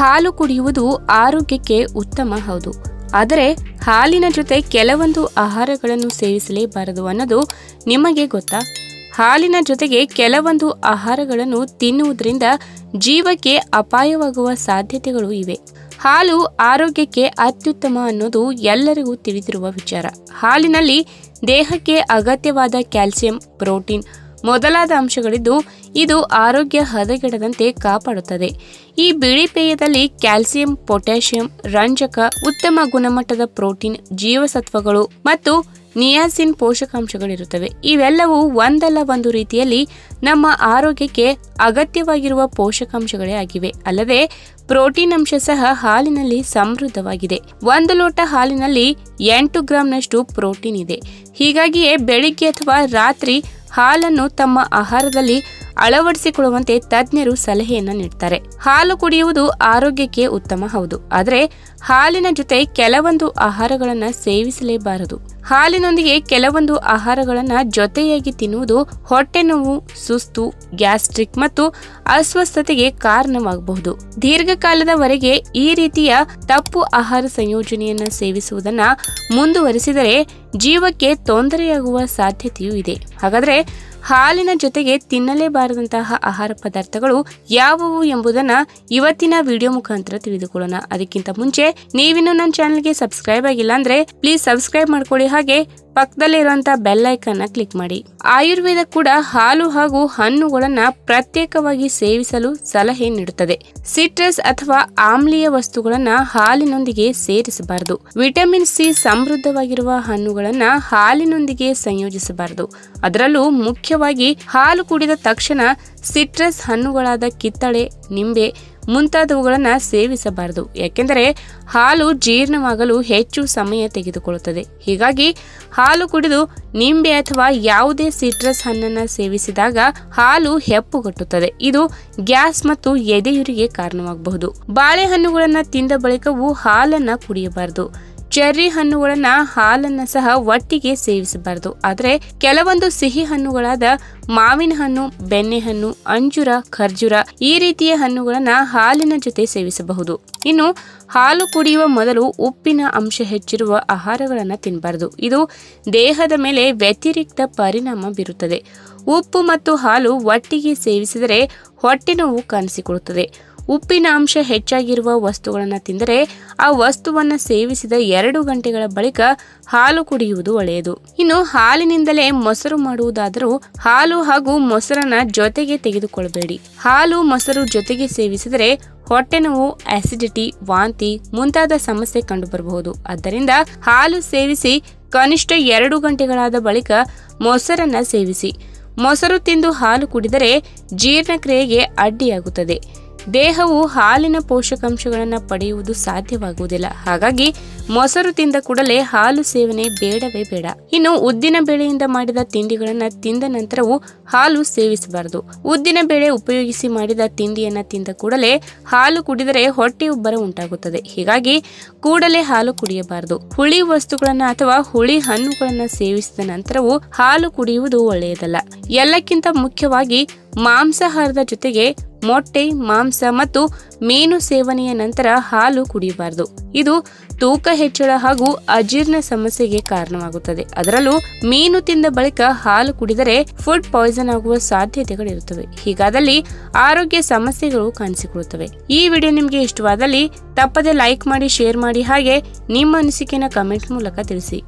ಹಾಲು ಕುಡಿಯುವುದು ಆರೋಗ್ಯಕ್ಕೆ ಉತ್ತಮ ಹೌದು ಆದರೆ ಹಾಲಿನ ಜೊತೆ ಕೆಲವೊಂದು ಆಹಾರಗಳನ್ನು ಸೇವಿಸಲೇಬಾರದು ಅನ್ನೋದು ನಿಮಗೆ ಗೊತ್ತಾ ಹಾಲಿನ ಜೊತೆಗೆ ಕೆಲವೊಂದು ಆಹಾರಗಳನ್ನು ತಿನ್ನುವುದರಿಂದ ಜೀವಕ್ಕೆ ಅಪಾಯವಾಗುವ ಸಾಧ್ಯತೆಗಳು ಇವೆ ಹಾಲು ಆರೋಗ್ಯಕ್ಕೆ ಅತ್ಯುತ್ತಮ ಅನ್ನೋದು ಎಲ್ಲರಿಗೂ ತಿಳಿದಿರುವ ವಿಚಾರ ಹಾಲಿನಲ್ಲಿ ದೇಹಕ್ಕೆ ಅಗತ್ಯವಾದ ಕ್ಯಾಲ್ಸಿಯಂ ಪ್ರೋಟೀನ್ ಮೊದಲಾದ ಅಂಶಗಳಿದ್ದು ಇದು ಆರೋಗ್ಯ ಹದಗೆಡದಂತೆ ಕಾಪಾಡುತ್ತದೆ ಈ ಬಿಳಿ ಪೇಯದಲ್ಲಿ ಕ್ಯಾಲ್ಸಿಯಂ ಪೊಟ್ಯಾಷಿಯಂ ರಂಜಕ ಉತ್ತಮ ಗುಣಮಟ್ಟದ ಪ್ರೋಟೀನ್ ಜೀವಸತ್ವಗಳು ಮತ್ತು ನಿಯಾಸಿನ್ ಪೋಷಕಾಂಶಗಳಿರುತ್ತವೆ ಇವೆಲ್ಲವೂ ಒಂದಲ್ಲ ಒಂದು ರೀತಿಯಲ್ಲಿ ನಮ್ಮ ಆರೋಗ್ಯಕ್ಕೆ ಅಗತ್ಯವಾಗಿರುವ ಪೋಷಕಾಂಶಗಳೇ ಆಗಿವೆ ಅಲ್ಲದೆ ಪ್ರೋಟೀನ್ ಅಂಶ ಸಹ ಹಾಲಿನಲ್ಲಿ ಸಮೃದ್ಧವಾಗಿದೆ ಒಂದು ಲೋಟ ಹಾಲಿನಲ್ಲಿ ಎಂಟು ಗ್ರಾಂನಷ್ಟು ಪ್ರೋಟೀನ್ ಇದೆ ಹೀಗಾಗಿಯೇ ಬೆಳಿಗ್ಗೆ ಅಥವಾ ರಾತ್ರಿ ಹಾಲನ್ನು ತಮ್ಮ ಆಹಾರದಲ್ಲಿ ಅಳವಡಿಸಿಕೊಳ್ಳುವಂತೆ ತಜ್ಞರು ಸಲಹೆಯನ್ನ ನೀಡ್ತಾರೆ ಹಾಲು ಕುಡಿಯುವುದು ಆರೋಗ್ಯಕ್ಕೆ ಉತ್ತಮ ಹೌದು ಆದರೆ ಹಾಲಿನ ಜೊತೆ ಕೆಲವೊಂದು ಆಹಾರಗಳನ್ನ ಸೇವಿಸಲೇಬಾರದು ಹಾಲಿನೊಂದಿಗೆ ಕೆಲವೊಂದು ಆಹಾರಗಳನ್ನ ಜೊತೆಯಾಗಿ ತಿನ್ನುವುದು ಹೊಟ್ಟೆ ನೋವು ಸುಸ್ತು ಗ್ಯಾಸ್ಟ್ರಿಕ್ ಮತ್ತು ಅಸ್ವಸ್ಥತೆಗೆ ಕಾರಣವಾಗಬಹುದು ದೀರ್ಘಕಾಲದವರೆಗೆ ಈ ರೀತಿಯ ತಪ್ಪು ಆಹಾರ ಸಂಯೋಜನೆಯನ್ನ ಸೇವಿಸುವುದನ್ನ ಮುಂದುವರಿಸಿದರೆ ಜೀವಕ್ಕೆ ತೊಂದರೆಯಾಗುವ ಸಾಧ್ಯತೆಯೂ ಇದೆ ಹಾಗಾದ್ರೆ ಹಾಲಿನ ಜೊತೆಗೆ ತಿನ್ನಲೇಬಾರದಂತಹ ಆಹಾರ ಪದಾರ್ಥಗಳು ಯಾವುವು ಎಂಬುದನ್ನ ಇವತ್ತಿನ ವಿಡಿಯೋ ಮುಖಾಂತರ ತಿಳಿದುಕೊಳ್ಳೋಣ ಅದಕ್ಕಿಂತ ಮುಂಚೆ ನೀವಿನ್ನು ನನ್ನ ಚಾನಲ್ಗೆ ಸಬ್ಸ್ಕ್ರೈಬ್ ಆಗಿಲ್ಲ ಅಂದ್ರೆ ಪ್ಲೀಸ್ ಸಬ್ಸ್ಕ್ರೈಬ್ ಮಾಡ್ಕೊಳ್ಳಿ ಹಾಗೆ ಪಕ್ಕದಲ್ಲೇ ಇರುವಂತಹ ಬೆಲ್ ಐಕನ್ ಕ್ಲಿಕ್ ಮಾಡಿ ಆಯುರ್ವೇದ ಕೂಡ ಹಾಲು ಹಾಗೂ ಹಣ್ಣುಗಳನ್ನ ಪ್ರತ್ಯೇಕವಾಗಿ ಸೇವಿಸಲು ಸಲಹೆ ನೀಡುತ್ತದೆ ಸಿಟ್ರಸ್ ಅಥವಾ ಆಮ್ಲೀಯ ವಸ್ತುಗಳನ್ನ ಹಾಲಿನೊಂದಿಗೆ ಸೇರಿಸಬಾರದು ವಿಟಮಿನ್ ಸಿ ಸಮೃದ್ಧವಾಗಿರುವ ಹಣ್ಣುಗಳನ್ನ ಹಾಲಿನೊಂದಿಗೆ ಸಂಯೋಜಿಸಬಾರದು ಅದರಲ್ಲೂ ಮುಖ್ಯವಾಗಿ ಹಾಲು ಕುಡಿದ ತಕ್ಷಣ ಸಿಟ್ರಸ್ ಹಣ್ಣುಗಳಾದ ಕಿತ್ತಳೆ ನಿಂಬೆ ಮುಂತಾದವುಗಳನ್ನ ಸೇವಿಸಬಾರದು ಯಾಕೆಂದರೆ ಹಾಲು ಜೀರ್ಣವಾಗಲು ಹೆಚ್ಚು ಸಮಯ ತೆಗೆದುಕೊಳ್ಳುತ್ತದೆ ಹೀಗಾಗಿ ಹಾಲು ಕುಡಿದು ನಿಂಬೆ ಅಥವಾ ಯಾವುದೇ ಸಿಟ್ರಸ್ ಹಣ್ಣನ್ನ ಸೇವಿಸಿದಾಗ ಹಾಲು ಹೆಪ್ಪುಗಟ್ಟುತ್ತದೆ ಇದು ಗ್ಯಾಸ್ ಮತ್ತು ಎದೆಯುರಿಗೆ ಕಾರಣವಾಗಬಹುದು ಬಾಳೆಹಣ್ಣುಗಳನ್ನ ತಿಂದ ಬಳಿಕವೂ ಹಾಲನ್ನ ಕುಡಿಯಬಾರದು ಚೆರ್ರಿ ಹಣ್ಣುಗಳನ್ನ ಹಾಲನ್ನ ಸಹ ಒಟ್ಟಿಗೆ ಸೇವಿಸಬಾರದು ಆದರೆ ಕೆಲವೊಂದು ಸಿಹಿ ಹಣ್ಣುಗಳಾದ ಮಾವಿನ ಹಣ್ಣು ಬೆಣ್ಣೆಹಣ್ಣು ಅಂಜೂರ ಖರ್ಜೂರ ಈ ರೀತಿಯ ಹಣ್ಣುಗಳನ್ನ ಹಾಲಿನ ಜೊತೆ ಸೇವಿಸಬಹುದು ಇನ್ನು ಹಾಲು ಕುಡಿಯುವ ಮೊದಲು ಉಪ್ಪಿನ ಅಂಶ ಹೆಚ್ಚಿರುವ ಆಹಾರಗಳನ್ನು ತಿನ್ನಬಾರದು ಇದು ದೇಹದ ಮೇಲೆ ವ್ಯತಿರಿಕ್ತ ಪರಿಣಾಮ ಬೀರುತ್ತದೆ ಉಪ್ಪು ಮತ್ತು ಹಾಲು ಒಟ್ಟಿಗೆ ಸೇವಿಸಿದರೆ ಹೊಟ್ಟೆ ನೋವು ಕಾಣಿಸಿಕೊಳ್ಳುತ್ತದೆ ಉಪ್ಪಿನ ಅಂಶ ಹೆಚ್ಚಾಗಿರುವ ವಸ್ತುಗಳನ್ನು ತಿಂದರೆ ಆ ವಸ್ತುವನ್ನು ಸೇವಿಸಿದ ಎರಡು ಗಂಟೆಗಳ ಬಳಿಕ ಹಾಲು ಕುಡಿಯುವುದು ಒಳ್ಳೆಯದು ಇನ್ನು ಹಾಲಿನಿಂದಲೇ ಮೊಸರು ಮಾಡುವುದಾದರೂ ಹಾಲು ಹಾಗೂ ಮೊಸರನ್ನ ಜೊತೆಗೆ ತೆಗೆದುಕೊಳ್ಳಬೇಡಿ ಹಾಲು ಮೊಸರು ಜೊತೆಗೆ ಸೇವಿಸಿದರೆ ಹೊಟ್ಟೆ ನೋವು ಆಸಿಡಿಟಿ ವಾಂತಿ ಮುಂತಾದ ಸಮಸ್ಯೆ ಕಂಡುಬರಬಹುದು ಆದ್ದರಿಂದ ಹಾಲು ಸೇವಿಸಿ ಕನಿಷ್ಠ ಎರಡು ಗಂಟೆಗಳಾದ ಬಳಿಕ ಮೊಸರನ್ನ ಸೇವಿಸಿ ಮೊಸರು ತಿಂದು ಹಾಲು ಕುಡಿದರೆ ಜೀರ್ಣಕ್ರಿಯೆಗೆ ಅಡ್ಡಿಯಾಗುತ್ತದೆ ದೇಹವು ಹಾಲಿನ ಪೋಷಕಾಂಶಗಳನ್ನು ಪಡೆಯುವುದು ಸಾಧ್ಯವಾಗುವುದಿಲ್ಲ ಹಾಗಾಗಿ ಮೊಸರು ತಿಂದ ಕೂಡಲೇ ಹಾಲು ಸೇವನೆ ಬೇಡವೇ ಬೇಡ ಇನ್ನು ಉದ್ದಿನ ಬೇಳೆಯಿಂದ ಮಾಡಿದ ತಿಂಡಿಗಳನ್ನ ತಿಂದ ನಂತರವೂ ಹಾಲು ಸೇವಿಸಬಾರದು ಉದ್ದಿನ ಬೇಳೆ ಉಪಯೋಗಿಸಿ ಮಾಡಿದ ತಿಂಡಿಯನ್ನ ತಿಂದ ಕೂಡಲೇ ಹಾಲು ಕುಡಿದರೆ ಹೊಟ್ಟೆ ಉಬ್ಬರ ಉಂಟಾಗುತ್ತದೆ ಹೀಗಾಗಿ ಕೂಡಲೇ ಹಾಲು ಕುಡಿಯಬಾರದು ಹುಳಿ ವಸ್ತುಗಳನ್ನ ಅಥವಾ ಹುಳಿ ಹಣ್ಣುಗಳನ್ನ ಸೇವಿಸಿದ ನಂತರವೂ ಹಾಲು ಕುಡಿಯುವುದು ಒಳ್ಳೆಯದಲ್ಲ ಎಲ್ಲಕ್ಕಿಂತ ಮುಖ್ಯವಾಗಿ ಮಾಂಸಾಹಾರದ ಜೊತೆಗೆ ಮೊಟ್ಟೆ ಮಾಂಸ ಮತ್ತು ಮೀನು ಸೇವನೆಯ ನಂತರ ಹಾಲು ಕುಡಿಯಬಾರದು ಇದು ತೂಕ ಹೆಚ್ಚಳ ಹಾಗೂ ಅಜೀರ್ಣ ಸಮಸ್ಯೆಗೆ ಕಾರಣವಾಗುತ್ತದೆ ಅದರಲ್ಲೂ ಮೀನು ತಿಂದ ಬಳಿಕ ಹಾಲು ಕುಡಿದರೆ ಫುಡ್ ಪಾಯ್ಸನ್ ಆಗುವ ಸಾಧ್ಯತೆಗಳಿರುತ್ತವೆ ಹೀಗಾದಲ್ಲಿ ಆರೋಗ್ಯ ಸಮಸ್ಯೆಗಳು ಕಾಣಿಸಿಕೊಳ್ಳುತ್ತವೆ ಈ ವಿಡಿಯೋ ನಿಮಗೆ ಇಷ್ಟವಾದಲ್ಲಿ ತಪ್ಪದೆ ಲೈಕ್ ಮಾಡಿ ಶೇರ್ ಮಾಡಿ ಹಾಗೆ ನಿಮ್ಮ ಅನಿಸಿಕೆನ ಕಮೆಂಟ್ ಮೂಲಕ ತಿಳಿಸಿ